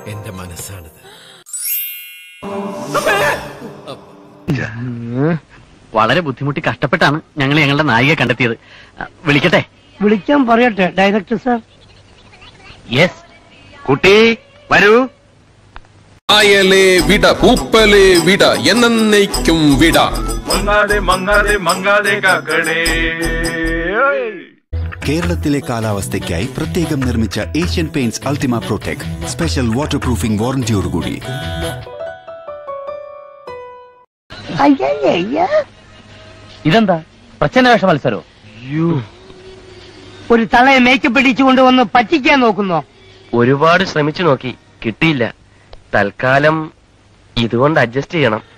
എന്റെ മനസ്സാണിത് വളരെ ബുദ്ധിമുട്ടി കഷ്ടപ്പെട്ടാണ് ഞങ്ങൾ ഞങ്ങളുടെ നായികയെ കണ്ടെത്തിയത് ആ, വിളിക്കട്ടെ വിളിക്കാൻ പറയട്ടെ ഡയറക്ടർ സാർ യെസ് കുട്ടി വരൂ ആയലേ വിട പൂപ്പലേ വിട എന്നേക്കും വിട മങ്ങാതെ മങ്ങാതെ മങ്ങാതെ കാക്കടേ കേരളത്തിലെ കാലാവസ്ഥയ്ക്കായി പ്രത്യേകം നിർമ്മിച്ച Asian Paints Ultima Protek special waterproofing വാറന്റിയോടുകൂടി ഇതെന്താ പ്രച്ഛന്ന വേഷ മത്സരോ ഒരു തളയെ മേക്കപ്പ് ഇടിച്ചുകൊണ്ട് വന്ന് പറ്റിക്കാൻ നോക്കുന്നോ ഒരുപാട് ശ്രമിച്ചു നോക്കി കിട്ടിയില്ല തൽക്കാലം ഇതുകൊണ്ട് അഡ്ജസ്റ്റ് ചെയ്യണം